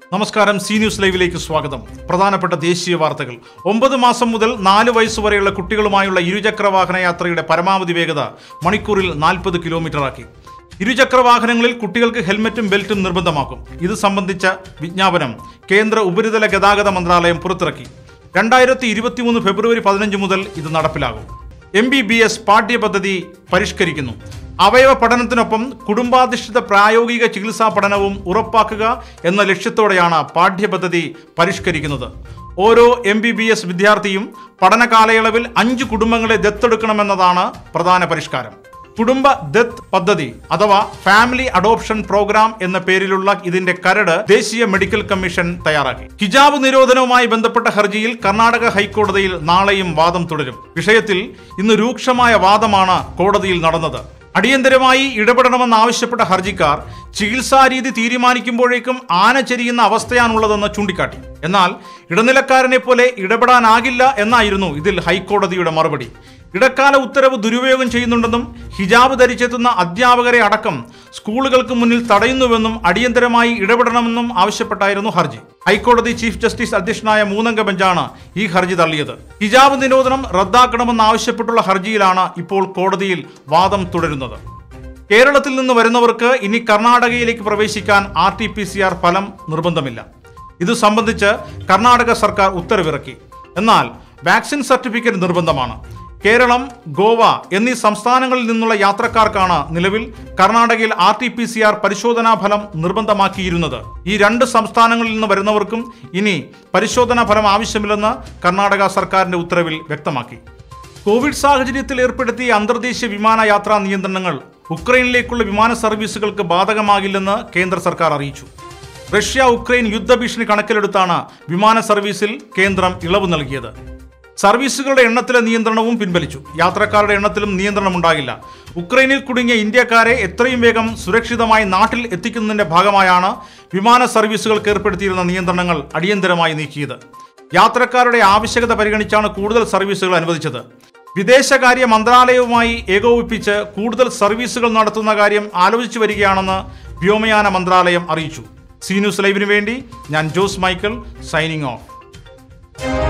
നമസ്കാരം C news ലൈവിലേക്ക് സ്വാഗതം പ്രധാനപ്പെട്ട ദേശീയ വാർത്തകൾ ഒമ്പത് മാസം മുതൽ നാല് വയസ്സ് വരെയുള്ള കുട്ടികളുമായുള്ള ഇരുചക്ര വാഹന യാത്രയുടെ പരമാവധി വേഗത മണിക്കൂറിൽ നാൽപ്പത് കിലോമീറ്ററാക്കി ഇരുചക്ര വാഹനങ്ങളിൽ കുട്ടികൾക്ക് ഹെൽമറ്റും ബെൽറ്റും നിർബന്ധമാക്കും ഇത് സംബന്ധിച്ച വിജ്ഞാപനം കേന്ദ്ര ഉപരിതല ഗതാഗത മന്ത്രാലയം പുറത്തിറക്കി രണ്ടായിരത്തി ഇരുപത്തിമൂന്ന് ഫെബ്രുവരി പതിനഞ്ച് മുതൽ ഇത് നടപ്പിലാകും എം ബി ബി എസ് പാഠ്യപദ്ധതി പരിഷ്കരിക്കുന്നു അവയവ പഠനത്തിനൊപ്പം കുടുംബാധിഷ്ഠിത പ്രായോഗിക ചികിത്സാ പഠനവും ഉറപ്പാക്കുക എന്ന ലക്ഷ്യത്തോടെയാണ് പാഠ്യപദ്ധതി പരിഷ്കരിക്കുന്നത് ഓരോ എം ബി ബി എസ് വിദ്യാർത്ഥിയും പഠന കാലയളവിൽ അഞ്ച് കുടുംബങ്ങളെ ദത്തെടുക്കണമെന്നതാണ് പ്രധാന പരിഷ്കാരം കുടുംബ ദത്ത് പദ്ധതി അഥവാ ഫാമിലി അഡോപ്ഷൻ പ്രോഗ്രാം എന്ന പേരിലുള്ള ഇതിന്റെ കരട് ദേശീയ മെഡിക്കൽ കമ്മീഷൻ തയ്യാറാക്കി ഹിജാബ് നിരോധനവുമായി ബന്ധപ്പെട്ട ഹർജിയിൽ കർണാടക ഹൈക്കോടതിയിൽ നാളെയും വാദം തുടരും വിഷയത്തിൽ ഇന്ന് രൂക്ഷമായ വാദമാണ് കോടതിയിൽ നടന്നത് അടിയന്തരമായി ഇടപെടണമെന്നാവശ്യപ്പെട്ട ഹർജിക്കാർ ചികിത്സാരീതി തീരുമാനിക്കുമ്പോഴേക്കും ആന ചെരിയുന്ന അവസ്ഥയാണുള്ളതെന്ന് ചൂണ്ടിക്കാട്ടി എന്നാൽ ഇടനിലക്കാരനെ പോലെ ഇടപെടാനാകില്ല എന്നായിരുന്നു ഇതിൽ ഹൈക്കോടതിയുടെ മറുപടി ഇടക്കാല ഉത്തരവ് ദുരുപയോഗം ചെയ്യുന്നുണ്ടെന്നും ഹിജാബ് ധരിച്ചെത്തുന്ന അധ്യാപകരെ അടക്കം സ്കൂളുകൾക്ക് മുന്നിൽ തടയുന്നുവെന്നും അടിയന്തരമായി ഇടപെടണമെന്നും ആവശ്യപ്പെട്ടായിരുന്നു ഹർജി ഹൈക്കോടതി ചീഫ് ജസ്റ്റിസ് അധ്യക്ഷനായ മൂന്നംഗ ബെഞ്ചാണ് ഈ ഹർജി തള്ളിയത് ഹിജാബ് നിരോധനം റദ്ദാക്കണമെന്നാവശ്യപ്പെട്ടുള്ള ഹർജിയിലാണ് ഇപ്പോൾ കോടതിയിൽ വാദം തുടരുന്നത് കേരളത്തിൽ നിന്ന് വരുന്നവർക്ക് ഇനി കർണാടകയിലേക്ക് പ്രവേശിക്കാൻ R T P C R ഫലം നിർബന്ധമില്ല ഇത് സംബന്ധിച്ച് കർണാടക സർക്കാർ ഉത്തരവിറക്കി എന്നാൽ വാക്സിൻ സർട്ടിഫിക്കറ്റ് നിർബന്ധമാണ് കേരളം ഗോവ എന്നീ സംസ്ഥാനങ്ങളിൽ നിന്നുള്ള യാത്രക്കാർക്കാണ് നിലവിൽ കർണാടകയിൽ R T P C R പരിശോധനാ ഫലം നിർബന്ധമാക്കിയിരുന്നത് ഈ രണ്ട് സംസ്ഥാനങ്ങളിൽ നിന്ന് വരുന്നവർക്കും ഇനി പരിശോധനാ ഫലം ആവശ്യമില്ലെന്ന് കർണാടക സർക്കാരിന്റെ ഉത്തരവിൽ വ്യക്തമാക്കി കോവിഡ് സാഹചര്യത്തിൽ ഏർപ്പെടുത്തിയ അന്തർദേശീയ വിമാനയാത്രാ നിയന്ത്രണങ്ങൾ ഉക്രൈനിലേക്കുള്ള വിമാന സർവീസുകൾക്ക് ബാധകമാകില്ലെന്ന് കേന്ദ്ര സർക്കാർ അറിയിച്ചു റഷ്യ ഉക്രൈൻ യുദ്ധഭീഷണി കണക്കിലെടുത്താണ് വിമാന സർവീസിൽ കേന്ദ്രം ഇളവ് നൽകിയത് സർവീസുകളുടെ എണ്ണത്തിലെ നിയന്ത്രണവും പിൻവലിച്ചു യാത്രക്കാരുടെ എണ്ണത്തിലും നിയന്ത്രണമുണ്ടാകില്ല ഉക്രൈനിൽ കുടുങ്ങിയ ഇന്ത്യക്കാരെ എത്രയും വേഗം സുരക്ഷിതമായി നാട്ടിൽ എത്തിക്കുന്നതിന്റെ ഭാഗമായാണ് വിമാന സർവീസുകൾക്ക് ഏർപ്പെടുത്തിയിരുന്ന നിയന്ത്രണങ്ങൾ അടിയന്തരമായി നീക്കിയത് യാത്രക്കാരുടെ ആവശ്യകത പരിഗണിച്ചാണ് കൂടുതൽ സർവീസുകൾ അനുവദിച്ചത് വിദേശകാര്യ മന്ത്രാലയവുമായി ഏകോപിപ്പിച്ച് കൂടുതൽ സർവീസുകൾ നടത്തുന്ന കാര്യം ആലോചിച്ചു വരികയാണെന്ന് വ്യോമയാന മന്ത്രാലയം അറിയിച്ചു സി ന്യൂസ് ലൈവിന് വേണ്ടി ഞാൻ ജോസ് മൈക്കിൾ സൈനിങ് ഓഫ്